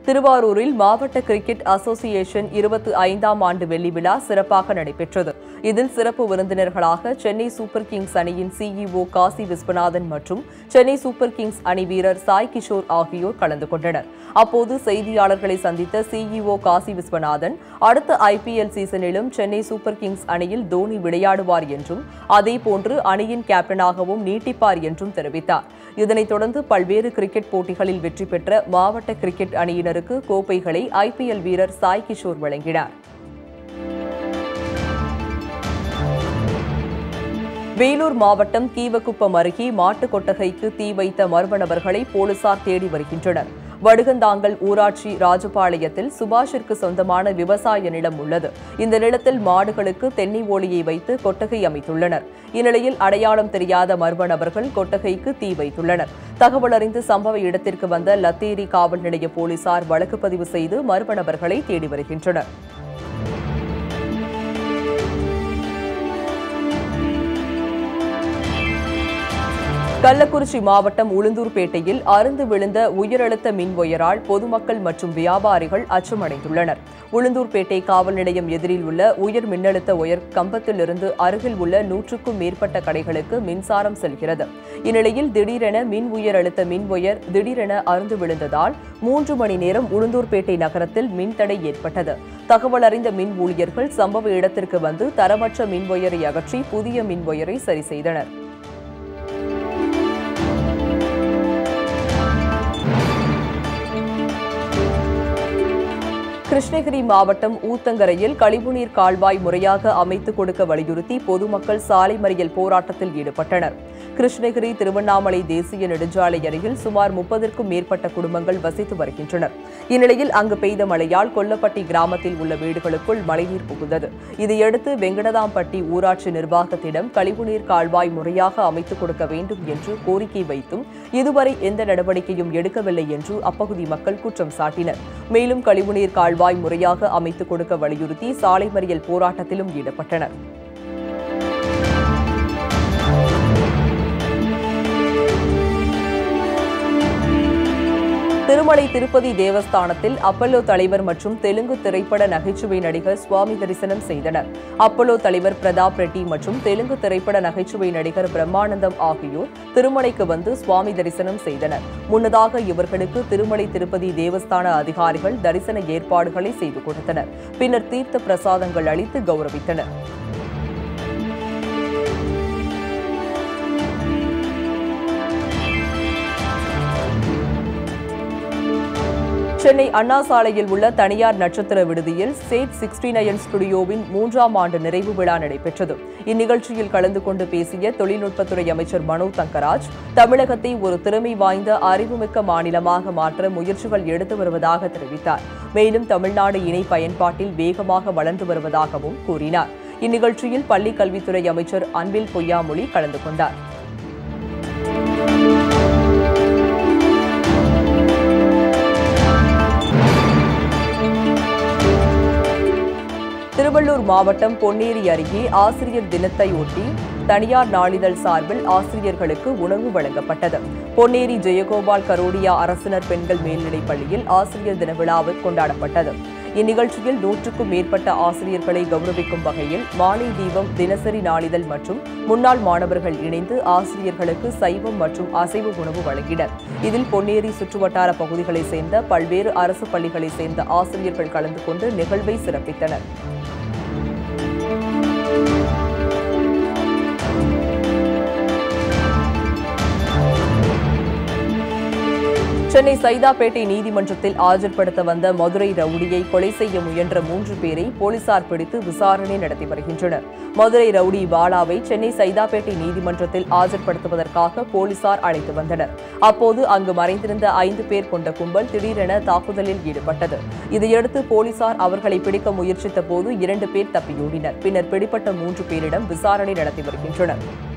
திருவாரூரில் மாவட்ட cricket association இருபத்தி ஐந்தாம் ஆண்டு வெள்ளி விழா சிறப்பாக நடைபெற்றது இதில் சிறப்பு விருந்தினர்களாக சென்னை சூப்பர் கிங்ஸ் அணியின் சிஇஓ காசி விஸ்வநாதன் மற்றும் சென்னை சூப்பர் கிங்ஸ் அணி வீரர் சாய் கிஷோர் ஆகியோர் கலந்து கொண்டனர் அப்போது செய்தியாளர்களை சந்தித்த சிஇஓ காசி விஸ்வநாதன் அடுத்த ஐபிஎல் சீசனிலும் சென்னை சூப்பர் கிங்ஸ் அணியில் தோனி விளையாடுவார் என்றும் அதேபோன்று அணியின் கேப்டனாகவும் நீட்டிப்பார் என்றும் தெரிவித்தார் இதனைத் தொடர்ந்து பல்வேறு கிரிக்கெட் போட்டிகளில் வெற்றி பெற்ற மாவட்ட கிரிக்கெட் அணியினருக்கு கோப்பைகளை ஐபிஎல் வீரர் சாய் கிஷோர் வழங்கினார் வேலூர் மாவட்டம் கீவக்குப்பம் அருகே மாட்டுக் கொட்டகைக்கு தீ வைத்த மர்ம நபர்களை போலீசார் தேடி வருகின்றனர் வடுகந்தாங்கல் ஊராட்சி ராஜபாளையத்தில் சுபாஷிற்கு சொந்தமான விவசாய நிலம் உள்ளது இந்த நிலத்தில் மாடுகளுக்கு தென்னை ஓலியை வைத்து கொட்டகை அமைத்துள்ளனர் இந்நிலையில் அடையாளம் தெரியாத மர்ம நபர்கள் கொட்டகைக்கு தீ வைத்துள்ளனர் தகவல் அறிந்து சம்பவ இடத்திற்கு வந்த லத்தேரி காவல் நிலைய போலீசார் வழக்கு பதிவு செய்து மர்ம நபர்களை தேடி வருகின்றனர் கள்ளக்குறிச்சி மாவட்டம் உளுந்தூர்பேட்டையில் அருந்து விழுந்த உயரழுத்த மின் ஒயரால் பொதுமக்கள் மற்றும் வியாபாரிகள் அச்சமடைந்துள்ளனர் உளுந்தூர்பேட்டை காவல் நிலையம் எதிரில் உள்ள உயர் மின்னழுத்த ஒயர் கம்பத்திலிருந்து அருகில் உள்ள நூற்றுக்கும் மேற்பட்ட கடைகளுக்கு மின்சாரம் செல்கிறது இந்நிலையில் திடீரென மின் உயர் அழுத்த மின் ஒயர் திடீரென அருந்து விழுந்ததால் மூன்று மணி நேரம் உளுந்தூர்பேட்டை நகரத்தில் மின்தடை ஏற்பட்டது தகவல் அறிந்த மின் ஊழியர்கள் சம்பவ இடத்திற்கு வந்து தரமற்ற மின் ஒயரை அகற்றி புதிய மின் ஒயரை சரி செய்தனர் கிருஷ்ணகிரி மாவட்டம் ஊத்தங்கரையில் கழிவுநீர் கால்வாய் முறையாக அமைத்துக் கொடுக்க வலியுறுத்தி பொதுமக்கள் சாலை மறியல் போராட்டத்தில் ஈடுபட்டனர் கிருஷ்ணகிரி திருவண்ணாமலை தேசிய நெடுஞ்சாலை அருகில் சுமார் முப்பதற்கும் மேற்பட்ட குடும்பங்கள் வசித்து வருகின்றனர் இந்நிலையில் அங்கு பெய்த மழையால் கொல்லப்பட்டி கிராமத்தில் உள்ள வீடுகளுக்குள் மழைநீர் புகுந்தது இதையடுத்து வெங்கடதாம்பட்டி ஊராட்சி நிர்வாகத்திடம் கழிவுநீர் கால்வாய் முறையாக அமைத்துக் கொடுக்க வேண்டும் என்று கோரிக்கை வைத்தும் இதுவரை எந்த நடவடிக்கையும் எடுக்கவில்லை என்று அப்பகுதி மக்கள் குற்றம் சாட்டினர் மேலும் கழிவுநீர் கால்வாய் முறையாக அமைத்துக் கொடுக்க வலியுறுத்தி சாலை மறியல் போராட்டத்திலும் ஈடுபட்டனர் திருமலை திருப்பதி தேவஸ்தானத்தில் அப்பல்லோ தலைவர் மற்றும் தெலுங்கு திரைப்பட நகைச்சுவை நடிகர் சுவாமி தரிசனம் செய்தனர் அப்பல்லோ தலைவர் பிரதாப் ரெட்டி மற்றும் தெலுங்கு திரைப்பட நகைச்சுவை நடிகர் பிரம்மானந்தம் ஆகியோர் திருமலைக்கு வந்து சுவாமி தரிசனம் செய்தனர் முன்னதாக இவர்களுக்கு திருமலை திருப்பதி தேவஸ்தான அதிகாரிகள் தரிசன ஏற்பாடுகளை செய்து கொடுத்தனர் பின்னர் தீர்த்த பிரசாதங்கள் அளித்து கௌரவித்தனர் சென்னை அண்ணா சாலையில் உள்ள தனியார் நட்சத்திர விடுதியில் சேட் சிக்ஸ்டி நயன் ஸ்டுடியோவின் மூன்றாம் ஆண்டு நிறைவு விழா நடைபெற்றது இந்நிகழ்ச்சியில் கலந்து கொண்டு பேசிய தொழில்நுட்பத்துறை அமைச்சர் மனோ தங்கராஜ் தமிழகத்தை ஒரு திறமை வாய்ந்த அறிவுமிக்க மாநிலமாக மாற்ற முயற்சிகள் எடுத்து வருவதாக தெரிவித்தார் மேலும் தமிழ்நாடு இணை பயன்பாட்டில் வேகமாக வளர்ந்து வருவதாகவும் கூறினார் இந்நிகழ்ச்சியில் பள்ளிக் கல்வித்துறை அமைச்சர் அன்பில் பொய்யாமொழி கலந்து கொண்டார் திருவள்ளூர் மாவட்டம் பொன்னேரி அருகே ஆசிரியர் தினத்தை ஒட்டி தனியார் நாளிதழ் சார்பில் ஆசிரியர்களுக்கு உணவு வழங்கப்பட்டது பொன்னேரி ஜெயகோபால் கரோடியா அரசினர் பெண்கள் மேல்நிலைப் பள்ளியில் ஆசிரியர் தின விழாவில் கொண்டாடப்பட்டது இந்நிகழ்ச்சியில் நூற்றுக்கும் மேற்பட்ட ஆசிரியர்களை கௌரவிக்கும் வகையில் மாலை தீபம் தினசரி நாளிதழ் மற்றும் முன்னாள் மாணவர்கள் இணைந்து ஆசிரியர்களுக்கு சைவம் மற்றும் அசைவ உணவு வழங்கினர் இதில் பொன்னேரி சுற்றுவட்டார பகுதிகளைச் சேர்ந்த பல்வேறு அரசு பள்ளிகளைச் சேர்ந்த ஆசிரியர்கள் கலந்து கொண்டு நிகழ்வை சிறப்பித்தனர் சென்னை சைதாப்பேட்டை நீதிமன்றத்தில் ஆஜர்படுத்த வந்த மதுரை ரவுடியை கொலை செய்ய முயன்ற மூன்று பேரை போலீசார் பிடித்து விசாரணை நடத்தி வருகின்றனர் மதுரை ரவுடி பாலாவை சென்னை சைதாப்பேட்டை நீதிமன்றத்தில் ஆஜர்படுத்துவதற்காக போலீசார் அழைத்து வந்தனர் அப்போது அங்கு மறைந்திருந்த ஐந்து பேர் கொண்ட கும்பல் திடீரென தாக்குதலில் ஈடுபட்டது இதையடுத்து போலீசார் அவர்களை பிடிக்க முயற்சித்த போது இரண்டு பேர் தப்பியோடினர் பின்னர் பிடிப்பட்ட மூன்று பேரிடம் விசாரணை நடத்தி வருகின்றனர்